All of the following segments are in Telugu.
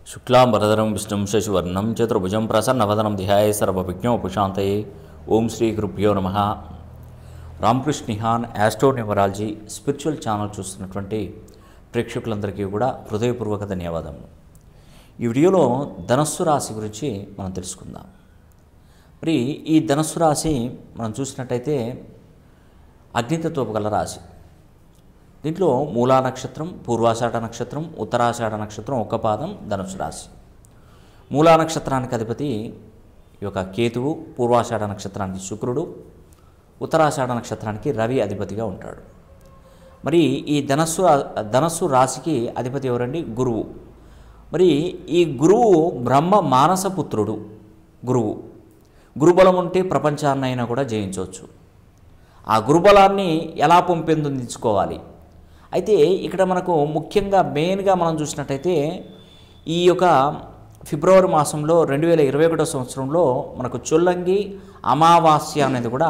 శుక్లాంబరధరం విష్ణుం శశివర్ణం చతుర్భుజం ప్రసన్నవదనం ధ్యాయ సర్వవిజ్ఞోపశాంతయే ఓం శ్రీ గురుభ్యో నమ రామకృష్ణిహాన్ యాస్ట్రో న్యూమరాలజీ స్పిరిచువల్ ఛానల్ చూస్తున్నటువంటి ప్రేక్షకులందరికీ కూడా హృదయపూర్వక ధన్యవాదములు ఈ వీడియోలో ధనస్సు రాశి గురించి మనం తెలుసుకుందాం మరి ఈ ధనస్సు రాశి మనం చూసినట్టయితే అగ్నితత్వపు గల రాశి దీంట్లో మూలా నక్షత్రం పూర్వాషాఢ నక్షత్రం ఉత్తరాషాఢ నక్షత్రం ఒక్క పాదం ధనుసు రాశి మూలా నక్షత్రానికి అధిపతి ఈ యొక్క కేతువు పూర్వాషాఢ నక్షత్రానికి శుక్రుడు ఉత్తరాషాఢ నక్షత్రానికి రవి అధిపతిగా ఉంటాడు మరి ఈ ధనస్సు ధనస్సు రాశికి అధిపతి ఎవరండి గురువు మరి ఈ గురువు బ్రహ్మ మానసపుత్రుడు గురువు గురుబలం ఉంటే ప్రపంచాన్నైనా కూడా జయించవచ్చు ఆ గురుబలాన్ని ఎలా పెంపొందించుకోవాలి అయితే ఇక్కడ మనకు ముఖ్యంగా మెయిన్గా మనం చూసినట్టయితే ఈ యొక్క ఫిబ్రవరి మాసంలో రెండు వేల ఇరవై ఒకటో సంవత్సరంలో మనకు చొల్లంగి అమావాస్య అనేది కూడా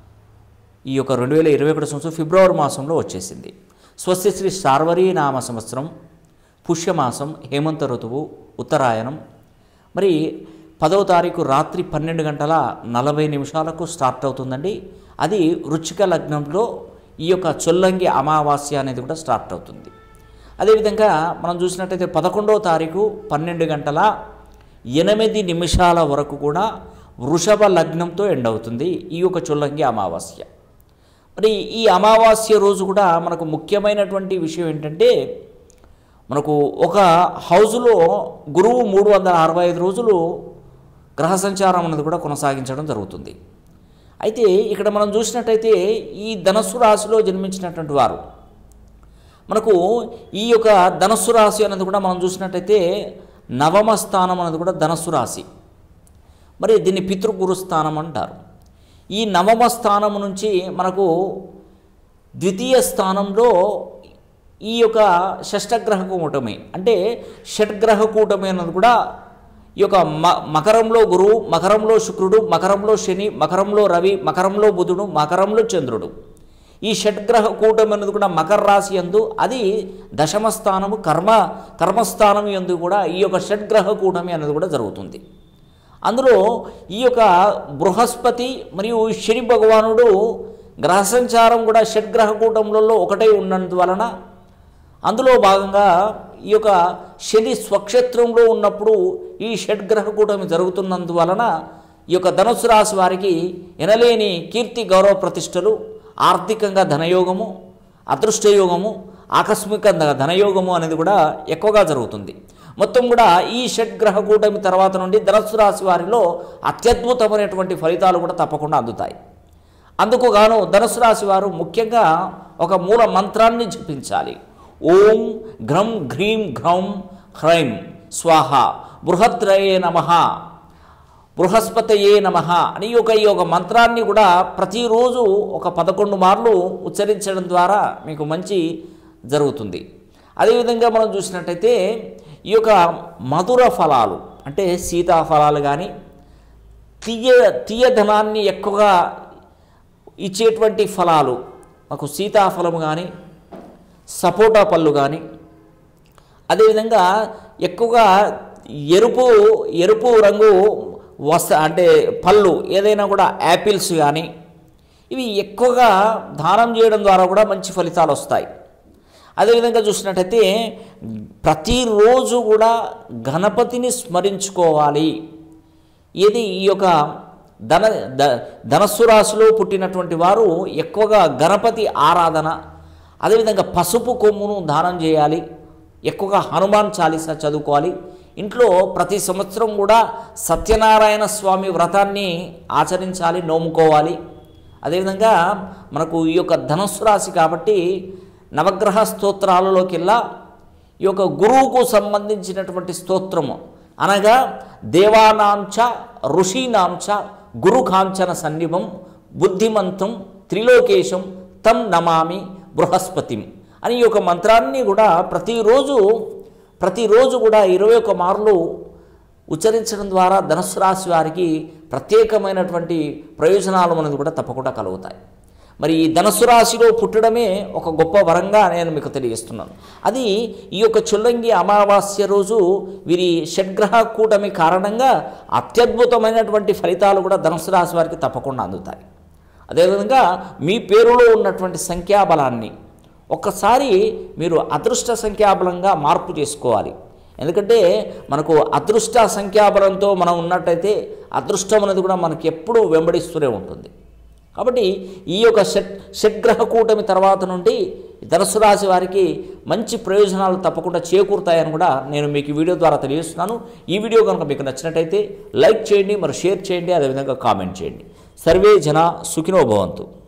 ఈ యొక్క రెండు వేల ఇరవై ఒకటో సంవత్సరం ఫిబ్రవరి మాసంలో వచ్చేసింది స్వస్తి శ్రీ శార్వరీ నామ సంవత్సరం పుష్యమాసం హేమంత ఋతువు ఉత్తరాయణం మరి పదవ తారీఖు రాత్రి పన్నెండు గంటల నలభై నిమిషాలకు స్టార్ట్ అవుతుందండి అది రుచిక లగ్నంలో ఈ యొక్క చొల్లంగి అమావాస్య అనేది కూడా స్టార్ట్ అవుతుంది అదేవిధంగా మనం చూసినట్టయితే పదకొండవ తారీఖు పన్నెండు గంటల ఎనిమిది నిమిషాల వరకు కూడా వృషభ లగ్నంతో ఎండ్ అవుతుంది ఈ యొక్క చొల్లంగి అమావాస్య మరి ఈ అమావాస్య రోజు కూడా మనకు ముఖ్యమైనటువంటి విషయం ఏంటంటే మనకు ఒక హౌజులో గురువు మూడు వందల అరవై ఐదు రోజులు గ్రహ సంచారం అనేది కూడా కొనసాగించడం జరుగుతుంది అయితే ఇక్కడ మనం చూసినట్టయితే ఈ ధనస్సు రాశిలో జన్మించినటువంటి వారు మనకు ఈ యొక్క ధనస్సు రాశి అనేది కూడా మనం చూసినట్టయితే నవమ స్థానం అనేది కూడా ధనస్సు రాశి మరి దీన్ని పితృగురు స్థానం అంటారు ఈ నవమ స్థానం నుంచి మనకు ద్వితీయ స్థానంలో ఈ యొక్క షష్టగ్రహ కూటమి అంటే షడ్గ్రహ కూటమి అన్నది కూడా ఈ యొక్క మ మకరంలో గురువు మకరంలో శుక్రుడు మకరంలో శని మకరంలో రవి మకరంలో బుధుడు మకరంలో చంద్రుడు ఈ షడ్గ్రహ కూటమి అనేది కూడా మకర రాశి ఎందు అది దశమ స్థానము కర్మ కర్మస్థానం ఎందు కూడా ఈ యొక్క షడ్గ్రహ కూటమి అనేది కూడా జరుగుతుంది అందులో ఈ యొక్క బృహస్పతి మరియు శని భగవానుడు గ్రహ సంచారం కూడా షడ్గ్రహ కూటములలో ఒకటే ఉన్నందువలన అందులో భాగంగా ఈ యొక్క శని స్వక్షేత్రంలో ఉన్నప్పుడు ఈ షడ్గ్రహ కూటమి జరుగుతున్నందువలన ఈ యొక్క ధనుసు రాశి వారికి ఎనలేని కీర్తి గౌరవ ప్రతిష్టలు ఆర్థికంగా ధనయోగము అదృష్టయోగము ఆకస్మిక ధనయోగము అనేది కూడా ఎక్కువగా జరుగుతుంది మొత్తం కూడా ఈ షడ్గ్రహ కూటమి తర్వాత నుండి ధనస్సు రాశి వారిలో అత్యద్భుతమైనటువంటి ఫలితాలు కూడా తప్పకుండా అందుతాయి అందుకు గాను ధనుసు రాశి వారు ముఖ్యంగా ఒక మూల మంత్రాన్ని జపించాలి ఓం ఘ్రం ఘ్రీం ఘ్రౌం హ్రైం స్వాహ బృహద్రయే నమ బృహస్పతయే నమ అని ఒక ఈ యొక్క మంత్రాన్ని కూడా ప్రతిరోజు ఒక పదకొండు మార్లు ఉచ్చరించడం ద్వారా మీకు మంచి జరుగుతుంది అదేవిధంగా మనం చూసినట్టయితే ఈ యొక్క మధుర ఫలాలు అంటే సీతాఫలాలు కానీ తీయ తీయధనాన్ని ఎక్కువగా ఇచ్చేటువంటి ఫలాలు మాకు సీతాఫలము కానీ సపోటా పళ్ళు కానీ అదేవిధంగా ఎక్కువగా ఎరుపు ఎరుపు రంగు వస్త అంటే పళ్ళు ఏదైనా కూడా యాపిల్స్ కానీ ఇవి ఎక్కువగా దానం చేయడం ద్వారా కూడా మంచి ఫలితాలు వస్తాయి అదేవిధంగా చూసినట్టయితే ప్రతిరోజు కూడా గణపతిని స్మరించుకోవాలి ఇది ఈ యొక్క ధన ధ ధనస్సు రాశిలో పుట్టినటువంటి వారు ఎక్కువగా గణపతి ఆరాధన అదేవిధంగా పసుపు కొమ్మును దానం చేయాలి ఎక్కువగా హనుమాన్ చాలీసా చదువుకోవాలి ఇంట్లో ప్రతి సంవత్సరం కూడా సత్యనారాయణ స్వామి వ్రతాన్ని ఆచరించాలి నోముకోవాలి అదేవిధంగా మనకు ఈ యొక్క ధనస్సు రాశి కాబట్టి నవగ్రహ స్తోత్రాలలోకెల్లా ఈ యొక్క గురువుకు సంబంధించినటువంటి స్తోత్రము అనగా దేవానాంచ ఋషీనాంచ గురుకాంచన సన్నిభం బుద్ధిమంతం త్రిలోకేశం తం నమామి బృహస్పతిం అని ఈ యొక్క మంత్రాన్ని కూడా ప్రతిరోజు ప్రతిరోజు కూడా ఇరవై ఒక మార్లు ఉచ్చరించడం ద్వారా ధనుసు రాశి వారికి ప్రత్యేకమైనటువంటి ప్రయోజనాలు అనేది కూడా తప్పకుండా కలుగుతాయి మరి ఈ ధనుసు రాశిలో పుట్టడమే ఒక గొప్ప వరంగా నేను మీకు తెలియజేస్తున్నాను అది ఈ యొక్క చుల్లంగి అమావాస్య రోజు వీరి షడ్గ్రహ కూటమి కారణంగా అత్యద్భుతమైనటువంటి ఫలితాలు కూడా ధనుసు రాశి వారికి తప్పకుండా అందుతాయి అదేవిధంగా మీ పేరులో ఉన్నటువంటి సంఖ్యాబలాన్ని ఒక్కసారి మీరు అదృష్ట సంఖ్యాబలంగా మార్పు చేసుకోవాలి ఎందుకంటే మనకు అదృష్ట సంఖ్యాబలంతో మనం ఉన్నట్టయితే అదృష్టం అనేది కూడా మనకి ఎప్పుడూ వెంబడిస్తూనే ఉంటుంది కాబట్టి ఈ యొక్క షట్ షడ్గ్రహ కూటమి తర్వాత నుండి ధనుసు రాశి వారికి మంచి ప్రయోజనాలు తప్పకుండా చేకూరుతాయని కూడా నేను మీకు ఈ వీడియో ద్వారా తెలియజేస్తున్నాను ఈ వీడియో కనుక మీకు నచ్చినట్టయితే లైక్ చేయండి మరి షేర్ చేయండి అదేవిధంగా కామెంట్ చేయండి సర్వే జన సుఖినో భవంతు